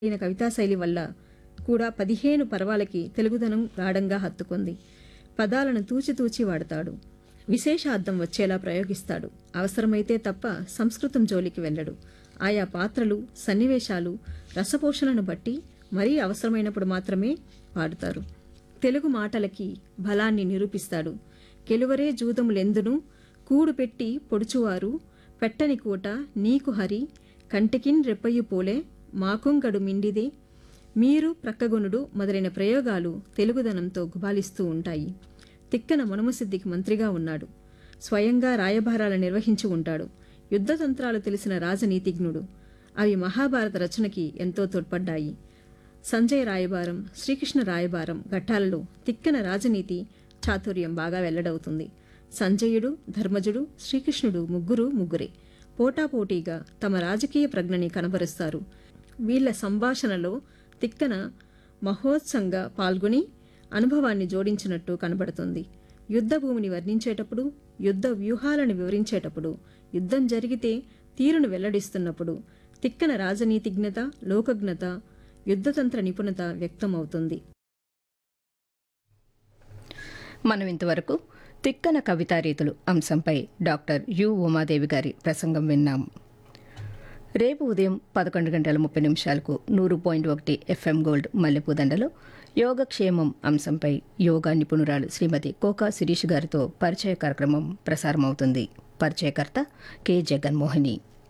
అయిన కవితా శైలి వల్ల కూడా పదిహేను పర్వాలకి తెలుగుదనం గాఢంగా హత్తుకుంది పదాలను తూచితూచి వాడతాడు విశేషార్థం వచ్చేలా ప్రయోగిస్తాడు అవసరమైతే తప్ప సంస్కృతం జోలికి వెళ్ళడు ఆయా పాత్రలు సన్నివేశాలు రసపోషణను బట్టి మరీ అవసరమైనప్పుడు మాత్రమే వాడుతారు తెలుగు మాటలకి బలాన్ని నిరూపిస్తాడు కెలువరే జూదములెందును కూడు పెట్టి పొడుచువారు పెట్టని కూట నీకు హరి కంటికిన్ రెప్పయ్యి పోలే మాకుంగడు మిండిదే మీరు ప్రక్కగొనుడు మొదలైన ప్రయోగాలు తెలుగుదనంతో గుబాలిస్తూ ఉంటాయి తిక్కన మనుమసిద్దికి మంత్రిగా ఉన్నాడు స్వయంగా రాయబారాలు నిర్వహించి ఉంటాడు యుద్ధతంత్రాలు తెలిసిన రాజనీతిజ్ఞుడు అవి మహాభారత రచనకి ఎంతో తోడ్పడ్డాయి సంజయ్ రాయబారం శ్రీకృష్ణ రాయబారం ఘట్టాలలో తిక్కన రాజనీతి చాతుర్యం బాగా వెల్లడవుతుంది సంజయుడు ధర్మజుడు శ్రీకృష్ణుడు ముగ్గురు ముగ్గురే పోటాపోటీగా తమ రాజకీయ ప్రజ్ఞని కనబరుస్తారు వీళ్ల సంభాషణలో తిక్కన మహోత్సంగా పాల్గొని అనుభవాన్ని జోడించినట్టు కనబడుతుంది యుద్ధ భూమిని వర్ణించేటప్పుడు యుద్ధ వ్యూహాలను వివరించేటప్పుడు యుద్ధం జరిగితే తీరును వెల్లడిస్తున్నప్పుడు తిక్కన రాజనీతిజ్ఞత లోకజ్ఞత యుద్ధతంత్ర నిపుణత వ్యక్తమవుతుంది మనం ఇంతవరకు తిక్కన కవితా రీతులు అంశంపై డాక్టర్ యు ఉమాదేవి గారి ప్రసంగం విన్నాం రేపు ఉదయం పదకొండు గంటల ముప్పై నిమిషాలకు నూరు పాయింట్ ఒకటి ఎఫ్ఎం గోల్డ్ మల్లెపూదండలో యోగక్షేమం అంశంపై యోగా నిపుణురాలు శ్రీమతి కోకా శిరీష్ గారితో పరిచయ కార్యక్రమం ప్రసారమవుతుంది పరిచయకర్త కె జగన్మోహిని